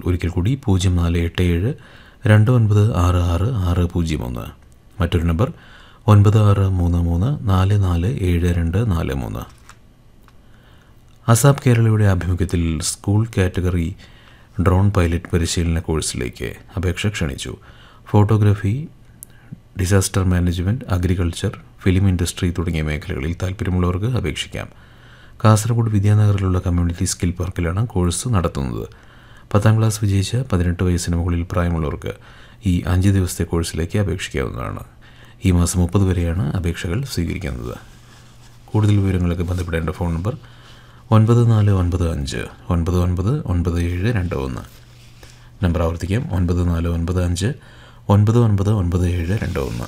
ഒരിക്കൽ കൂടി പൂജ്യം നാല് എട്ട് ഏഴ് രണ്ട് ഒൻപത് ആറ് ആറ് ആറ് പൂജ്യം ഒന്ന് മറ്റൊരു നമ്പർ ഒൻപത് ആറ് മൂന്ന് മൂന്ന് നാല് നാല് ഏഴ് രണ്ട് നാല് മൂന്ന് അസാബ് കേരളയുടെ ആഭിമുഖ്യത്തിൽ സ്കൂൾ കാറ്റഗറി ഡ്രോൺ പൈലറ്റ് പരിശീലന കോഴ്സിലേക്ക് അപേക്ഷ ക്ഷണിച്ചു photography disaster management agriculture film industry തുടങ്ങിയ മേഖലകളിൽ താൽപ്പര്യമുള്ളവർക്ക് അപേക്ഷിക്കാം കാസർഗോഡ് വിദ്യാനഗറിലുള്ള കമ്മ്യൂണിറ്റി സ്കിൽ പാർക്കിലാണ് കോഴ്സ് നടത്തുന്നത് പത്താം ക്ലാസ് വിജയിച്ച പതിനെട്ട് വയസ്സിന് മുകളിൽ പ്രായമുള്ളവർക്ക് ഈ അഞ്ച് ദിവസത്തെ കോഴ്സിലേക്ക് അപേക്ഷിക്കാവുന്നതാണ് ഈ മാസം മുപ്പത് വരെയാണ് അപേക്ഷകൾ സ്വീകരിക്കുന്നത് കൂടുതൽ വിവരങ്ങൾക്ക് ബന്ധപ്പെടേണ്ട ഫോൺ നമ്പർ ഒൻപത് നാല് ഒൻപത് അഞ്ച് ഒൻപത് ഒൻപത് ഒൻപത് ഏഴ് രണ്ട് ഒന്ന് നമ്പർ ആവർത്തിക്കാം ഒൻപത് നാല് ഒൻപത് അഞ്ച് ഒൻപത് ഒൻപത് ഒൻപത് ഏഴ് രണ്ട് ഒന്ന്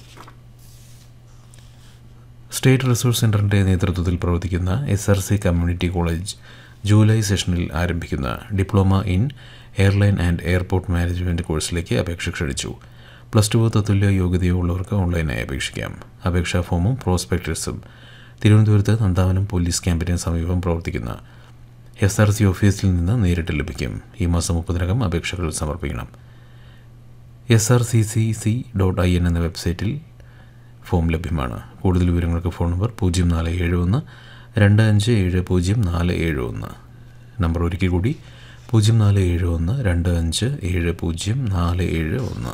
സ്റ്റേറ്റ് റിസോഴ്സ് സെൻറ്ററിൻ്റെ നേതൃത്വത്തിൽ പ്രവർത്തിക്കുന്ന S R C community college July സെഷനിൽ ആരംഭിക്കുന്ന diploma in airline and airport management കോഴ്സിലേക്ക് അപേക്ഷ ക്ഷണിച്ചു പ്ലസ് ടു തത്തുല്യ യോഗ്യതയോ ഉള്ളവർക്ക് ഓൺലൈനായി അപേക്ഷിക്കാം അപേക്ഷാ ഫോമും പ്രോസ്പെക്ടസും തിരുവനന്തപുരത്ത് നന്ദാവനം പോലീസ് ക്യാമ്പിന് സമീപം പ്രവർത്തിക്കുന്ന എസ് ആർ സി ഓഫീസിൽ നിന്ന് നേരിട്ട് ലഭിക്കും ഈ മാസം മുപ്പതിനകം അപേക്ഷകൾ സമർപ്പിക്കണം S R C C C dot I N എന്ന വെബ്സൈറ്റിൽ ഫോം ലഭ്യമാണ് കൂടുതൽ വിവരങ്ങൾക്ക് ഫോൺ നമ്പർ പൂജ്യം നാല് ഏഴ് ഒന്ന് രണ്ട് അഞ്ച് ഏഴ് പൂജ്യം നാല് ഏഴ് ഒന്ന് നമ്പർ ഒരിക്കൽ കൂടി പൂജ്യം നാല് ഏഴ് ഒന്ന് രണ്ട് അഞ്ച് ഏഴ് പൂജ്യം നാല് ഏഴ് ഒന്ന്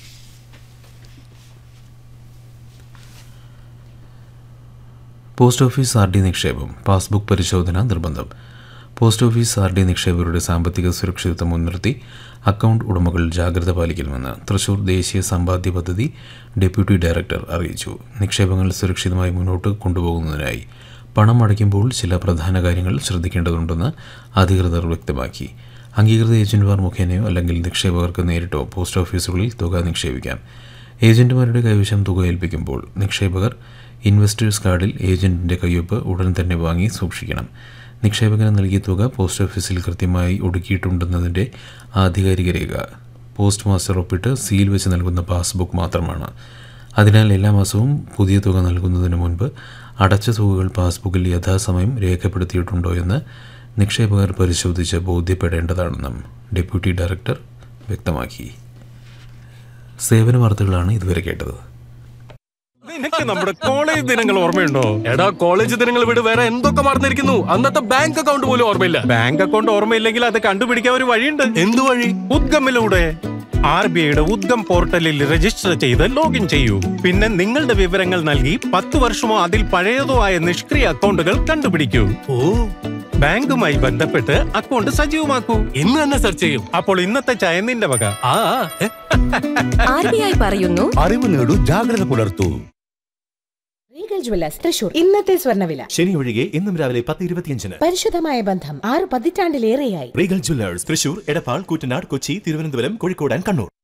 പോസ്റ്റ് ഓഫീസ് ആർ ഡി നിക്ഷേപം പാസ്ബുക്ക് പരിശോധന നിർബന്ധം പോസ്റ്റ് ഓഫീസ് ആർ ഡി നിക്ഷേപകരുടെ സാമ്പത്തിക സുരക്ഷിതത്വം മുൻനിർത്തി അക്കൗണ്ട് ഉടമകൾ ജാഗ്രത പാലിക്കണമെന്ന് തൃശൂർ ദേശീയ സമ്പാദ്യ പദ്ധതി ഡെപ്യൂട്ടി ഡയറക്ടർ അറിയിച്ചു നിക്ഷേപങ്ങൾ സുരക്ഷിതമായി മുന്നോട്ട് കൊണ്ടുപോകുന്നതിനായി പണം അടയ്ക്കുമ്പോൾ ചില പ്രധാന കാര്യങ്ങൾ ശ്രദ്ധിക്കേണ്ടതുണ്ടെന്ന് അധികൃതർ വ്യക്തമാക്കി അംഗീകൃത ഏജന്റുമാർ മുഖേനയോ അല്ലെങ്കിൽ നിക്ഷേപകർക്ക് നേരിട്ടോ പോസ്റ്റ് ഓഫീസുകളിൽ തുക നിക്ഷേപിക്കാം ഏജന്റുമാരുടെ കൈവശം തുക ഏൽപ്പിക്കുമ്പോൾ നിക്ഷേപകർ ഇൻവെസ്റ്റേഴ്സ് കാർഡിൽ ഏജന്റിന്റെ കയ്യൊപ്പ് ഉടൻ തന്നെ വാങ്ങി സൂക്ഷിക്കണം നിക്ഷേപകന് നൽകിയ തുക പോസ്റ്റ് ഓഫീസിൽ കൃത്യമായി ഒടുക്കിയിട്ടുണ്ടെന്നതിൻ്റെ ആധികാരിക രേഖ പോസ്റ്റ് മാസ്റ്റർ ഒപ്പിട്ട് സീൽ വെച്ച് നൽകുന്ന പാസ്ബുക്ക് മാത്രമാണ് അതിനാൽ എല്ലാ മാസവും പുതിയ തുക നൽകുന്നതിന് മുൻപ് അടച്ച തുകകൾ പാസ്ബുക്കിൽ യഥാസമയം രേഖപ്പെടുത്തിയിട്ടുണ്ടോ എന്ന് നിക്ഷേപകർ പരിശോധിച്ച് ബോധ്യപ്പെടേണ്ടതാണെന്നും ഡെപ്യൂട്ടി ഡയറക്ടർ വ്യക്തമാക്കി സേവന വാർത്തകളാണ് ഇതുവരെ കേട്ടത് നിനക്ക് നമ്മുടെ കോളേജ് ദിനങ്ങൾ ഓർമ്മയുണ്ടോ എടാ കോളേജ് ദിനങ്ങൾ വിട് വേറെ എന്തൊക്കെ മറന്നിരിക്കുന്നു അന്നത്തെ ബാങ്ക് അക്കൗണ്ട് പോലും ഓർമ്മയില്ല ബാങ്ക് അക്കൗണ്ട് ഓർമ്മയില്ലെങ്കിൽ അത് കണ്ടുപിടിക്കാൻ ഒരു വഴിയുണ്ട് എന്തു വഴി ഉദ്ഗമിലൂടെ ആർ ബി ഐയുടെ ഉദ്ഗം പോർട്ടലിൽ രജിസ്റ്റർ ചെയ്ത് ലോഗിൻ ചെയ്യൂ പിന്നെ നിങ്ങളുടെ വിവരങ്ങൾ നൽകി പത്ത് വർഷമോ അതിൽ പഴയതോ ആയ നിഷ്ക്രിയ അക്കൗണ്ടുകൾ കണ്ടുപിടിക്കൂ ഓ ബാങ്കുമായി ബന്ധപ്പെട്ട് അക്കൗണ്ട് സജീവമാക്കൂ ഇന്ന് തന്നെ സെർച്ച് ചെയ്യും അപ്പോൾ ഇന്നത്തെ ചായ നിന്റെ വക ആ ഏ, ആർ ബി ഐ പറയുന്നു അറിവ് നേടൂ ജാഗ്രത പുലർത്തൂ റീഗൽ ജ്വല്ലേഴ്സ് തൃശൂർ ഇന്നത്തെ സ്വർണ്ണവില ശനി ഒഴികെ ഇന്നും രാവിലെ പത്ത് ഇരുപത്തിയഞ്ചിന് പരിശുദ്ധമായ ബന്ധം ആറ് പതിറ്റാണ്ടിലേറെയായി Regal jewellers Thrissur Edappal Koottanad Kochi Thiruvananthapuram Kozhikode and Kannur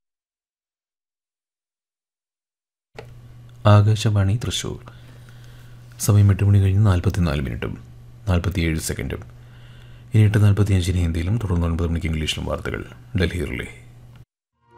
Akashvani Thrissur സമയം എട്ട് മണി കഴിഞ്ഞ് നാൽപ്പത്തിനാല് മിനിറ്റും നാൽപ്പത്തിയേഴ് സെക്കൻഡും ഇനി എട്ട് നാൽപ്പത്തിയഞ്ചിന് ഹിന്ദിയിലും തുടർന്ന് ഒൻപത് മണിക്ക് ഇംഗ്ലീഷിലും വാർത്തകൾ ഡൽഹി റിലേ